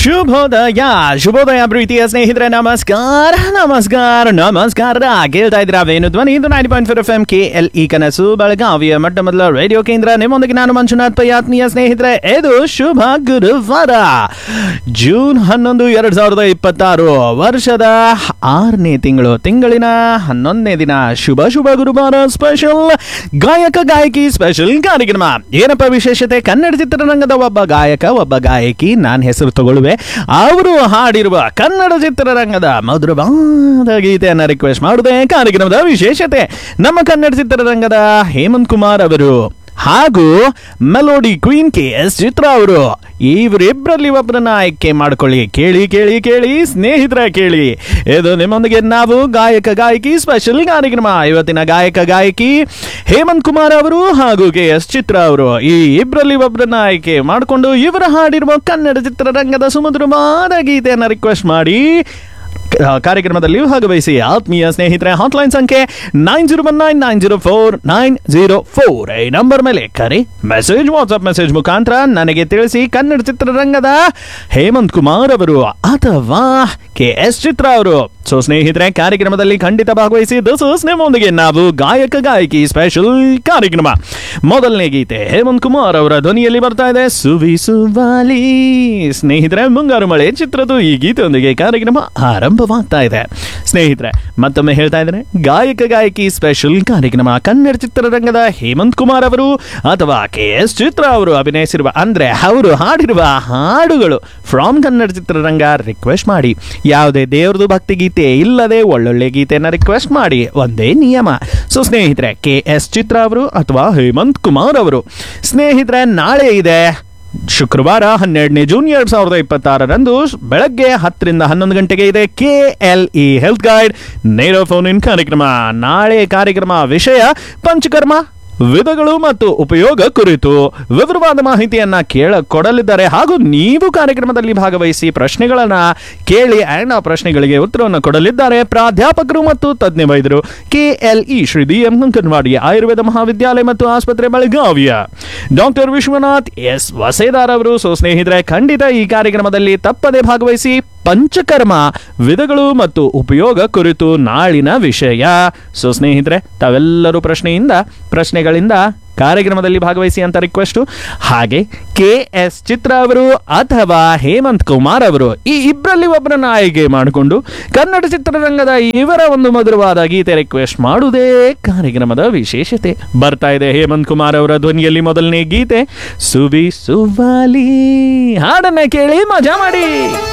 ಶುಭೋದಯ ಶುಭೋದಯ ಪ್ರೀತಿಯ ಸ್ನೇಹಿತರೆ ನಮಸ್ಕಾರ ನಮಸ್ಕಾರ ನಮಸ್ಕಾರ ಕೇಳ್ತಾ ಇದ್ದೀರಾ ವೇಣು ಧ್ವನಿ ಇದು nine point four F M K L E ಕನಸು ಬೆಳಗಾವಿಯ ಮೊಟ್ಟ ಮೊದಲ ರೇಡಿಯೋ ಕೇಂದ್ರ ನಿಮ್ಮೊಂದಿಗೆ ನಾನು ಮಂಜುನಾಥ್ ಪೈ ಆತ್ಮೀಯ ಸ್ನೇಹಿತರೆ ಇದು ಶುಭ ಗುರುವಾರ ಜೂನ್ ಹನ್ನೊಂದು ಎರಡ್ ಸಾವಿರದ ಇಪ್ಪತ್ತಾರು ವರ್ಷದ ಆರನೇ ತಿಂಗಳು ತಿಂಗಳಿನ ಹನ್ನೊಂದನೇ ದಿನ ಶುಭ ಶುಭ ಗುರುವಾರ ಸ್ಪೆಷಲ್ ಗಾಯಕ ಗಾಯಕಿ ಸ್ಪೆಷಲ್ ಕಾರ್ಯಕ್ರಮ ಏನಪ್ಪ ವಿಶೇಷತೆ ಕನ್ನಡ ಚಿತ್ರರಂಗದ ಒಬ್ಬ ಗಾಯಕ ಒಬ್ಬ ಗಾಯಕಿ ನಾನು ಹೆಸರು ತಗೊಳ್ಳುವೆ ಅವರು ಹಾಡಿರುವ ಕನ್ನಡ ಚಿತ್ರರಂಗದ ಮಧುರವಾದ ಗೀತೆಯನ್ನು ರಿಕ್ವೆಸ್ಟ್ ಮಾಡುವುದೇ ಕಾರ್ಯಕ್ರಮದ ವಿಶೇಷತೆ ನಮ್ಮ ಕನ್ನಡ ಚಿತ್ರರಂಗದ ಹೇಮಂತ್ ಕುಮಾರ್ ಅವರು ಹಾಗೂ melody queen K S Chithra ಅವರು ಇವರಿಬ್ಬರಲ್ಲಿ ಒಬ್ಬರನ್ನ ಆಯ್ಕೆ ಮಾಡ್ಕೊಳ್ಳಿ ಕೇಳಿ ಕೇಳಿ ಕೇಳಿ ಸ್ನೇಹಿತರ ಕೇಳಿ ಇದು ನಿಮ್ಮೊಂದಿಗೆ ನಾವು ಗಾಯಕ ಗಾಯಕಿ ಸ್ಪೆಷಲ್ ಕಾರ್ಯಕ್ರಮ ಇವತ್ತಿನ ಗಾಯಕ ಗಾಯಕಿ ಹೇಮಂತ್ ಕುಮಾರ್ ಅವರು ಹಾಗೂ ಕೆ ಎಸ್ ಚಿತ್ರ ಅವರು ಈ ಇಬ್ಬರಲ್ಲಿ ಒಬ್ಬರನ್ನ ಆಯ್ಕೆ ಮಾಡಿಕೊಂಡು ಇವರು ಹಾಡಿರುವ ಕನ್ನಡ ಚಿತ್ರರಂಗದ ಸುಮಧುರವಾದ ಗೀತೆಯನ್ನು ರಿಕ್ವೆಸ್ಟ್ ಮಾಡಿ ಕ- ಕಾರ್ಯಕ್ರಮದಲ್ಲಿ ಭಾಗವಹಿಸಿ ಆತ್ಮೀಯ ಸ್ನೇಹಿತರೆ ಹಾಟ್ಲೈನ್ ಸಂಖ್ಯೆ nine zero one nine nine zero four nine zero four ಈ ನಂಬರ್ ಮೇಲೆ ಕರೆ ಮೆಸೇಜ್ ವಾಟ್ಸ್ಆಪ್ ಮೆಸೇಜ್ ಮುಖಾಂತರ ನನಗೆ ತಿಳಿಸಿ ಕನ್ನಡ ಚಿತ್ರರಂಗದ ಹೇಮಂತ್ ಕುಮಾರ್ ಅವರು ಅಥವಾ ಕೆ ಎಸ್ ಚಿತ್ರ ಅವರು ಸೊ ಸ್ನೇಹಿತರೆ ಕಾರ್ಯಕ್ರಮದಲ್ಲಿ ಖಂಡಿತ ಭಾಗವಹಿಸಿ ದಿಸ್ ಇಸ್ ನಿಮ್ಮೊಂದಿಗೆ ನಾವು ಗಾಯಕ ಗಾಯಕಿ ಸ್ಪೆಷಲ್ ಕಾರ್ಯಕ್ರಮ ಮೊದಲನೇ ಗೀತೆ ಹೇಮಂತ್ ಕುಮಾರ್ ಅವರ ಧ್ವನಿಯಲ್ಲಿ ಬರ್ತಾ ಇದೆ ಸುವಿ ಸುವಾಲಿ ಸ್ನೇಹಿತರೆ ಮುಂಗಾರು ಮಳೆ ಚಿತ್ರದ ಈ ಗೀತೆಯೊಂದಿಗೆ ಕಾರ್ಯಕ್ರಮ ಆರಂಭವಾಗ್ತಾ ಇದೆ ಸ್ನೇಹಿತರೆ ಮತ್ತೊಮ್ಮೆ ಹೇಳ್ತಾ ಇದ್ದೇನೆ ಗಾಯಕ ಗಾಯಕಿ ಸ್ಪೆಷಲ್ ಕಾರ್ಯಕ್ರಮ ಕನ್ನಡ ಚಿತ್ರರಂಗದ ಹೇಮಂತ್ ಕುಮಾರ್ ಅವರು ಅಥವಾ ಕೆ ಎಸ್ ಚಿತ್ರ ಅವರು ಅಭಿನಯಿಸಿರುವ ಅಂದ್ರೆ ಅವರು ಹಾಡಿರುವ ಹಾಡುಗಳು ಫ್ರಾಮ್ ಕನ್ನಡ ಚಿತ್ರರಂಗ ರಿಕ್ವೆಸ್ಟ್ ಮಾಡಿ ಯಾವುದೇ ದೇವ್ರದು ಭಕ್ತಿ ಗೀತೆ ಇಲ್ಲದೆ ಒಳ್ಳೊಳ್ಳೆ ಗೀತೆಯನ್ನ ರಿಕ್ವೆಸ್ಟ್ ಮಾಡಿ ಒಂದೇ ನಿಯಮ ಸೊ ಸ್ನೇಹಿತರೆ ಕೆ ಎಸ್ ಚಿತ್ರ ಅವರು ಅಥವಾ ಹೇಮಂತ್ ಕುಮಾರ್ ಅವರು ಸ್ನೇಹಿತರೆ ನಾಳೆ ಇದೆ ಶುಕ್ರವಾರ ಹನ್ನೆರಡನೇ ಜೂನ್ ಎರಡ್ ಸಾವಿರದ ಇಪ್ಪತ್ತಾರರಂದು ಬೆಳಗ್ಗೆ ಹತ್ತರಿಂದ ಹನ್ನೊಂದು ಗಂಟೆಗೆ ಇದೆ K L E health guide ನೇರ ಫೋನ್ ಇನ್ ಕಾರ್ಯಕ್ರಮ ನಾಳೆ ಕಾರ್ಯಕ್ರಮ ವಿಷಯ ಪಂಚಕರ್ಮ ವಿಧಗಳು ಮತ್ತು ಉಪಯೋಗ ಕುರಿತು ವಿವರವಾದ ಮಾಹಿತಿಯನ್ನ ಕೇಳ ಕೊಡಲಿದ್ದಾರೆ ಹಾಗೂ ನೀವು ಕಾರ್ಯಕ್ರಮದಲ್ಲಿ ಭಾಗವಹಿಸಿ ಪ್ರಶ್ನೆಗಳನ್ನ ಕೇಳಿ ಅಂಡ್ ಆ ಪ್ರಶ್ನೆಗಳಿಗೆ ಉತ್ತರವನ್ನು ಕೊಡಲಿದ್ದಾರೆ ಪ್ರಾಧ್ಯಾಪಕರು ಮತ್ತು ತಜ್ಞ ವೈದ್ಯರು K L E Shri D M Ankanwadi Ayurveda Mahavidyalaya ಮತ್ತು ಆಸ್ಪತ್ರೆ ಬೆಳಗಾವಿಯ ಡಾಕ್ಟರ್ ವಿಶ್ವನಾಥ್ ಎಸ್ ವಸೇದಾರ್ ಅವರು ಸೊ ಸ್ನೇಹಿತರೆ ಖಂಡಿತ ಈ ಕಾರ್ಯಕ್ರಮದಲ್ಲಿ ತಪ್ಪದೆ ಭಾಗವಹಿಸಿ ಪಂಚಕರ್ಮ ವಿಧಗಳು ಮತ್ತು ಉಪಯೋಗ ಕುರಿತು ನಾಳಿನ ವಿಷಯ ಸೊ ಸ್ನೇಹಿತರೆ ತಾವೆಲ್ಲರೂ ಪ್ರಶ್ನೆಯಿಂದ ಪ್ರಶ್ನೆಗಳಿಂದ ಕಾರ್ಯಕ್ರಮದಲ್ಲಿ ಭಾಗವಹಿಸಿ ಅಂತ ರಿಕ್ವೆಸ್ಟು ಹಾಗೆ ಕೆ ಎಸ್ ಚಿತ್ರ ಅವರು ಅಥವಾ ಹೇಮಂತ್ ಕುಮಾರ್ ಅವರು ಈ ಇಬ್ಬರಲ್ಲಿ ಒಬ್ಬರನ್ನ ಆಯ್ಕೆ ಮಾಡಿಕೊಂಡು ಕನ್ನಡ ಚಿತ್ರರಂಗದ ಇವರ ಒಂದು ಮಧುರವಾದ ಗೀತೆ ರಿಕ್ವೆಸ್ಟ್ ಮಾಡುವುದೇ ಕಾರ್ಯಕ್ರಮದ ವಿಶೇಷತೆ ಬರ್ತಾ ಇದೆ ಹೇಮಂತ್ ಕುಮಾರ್ ಅವರ ಧ್ವನಿಯಲ್ಲಿ ಮೊದಲನೇ ಗೀತೆ ಸುವಿ ಸುವಾಲಿ ಹಾಡನ್ನ ಕೇಳಿ ಮಜಾ ಮಾಡಿ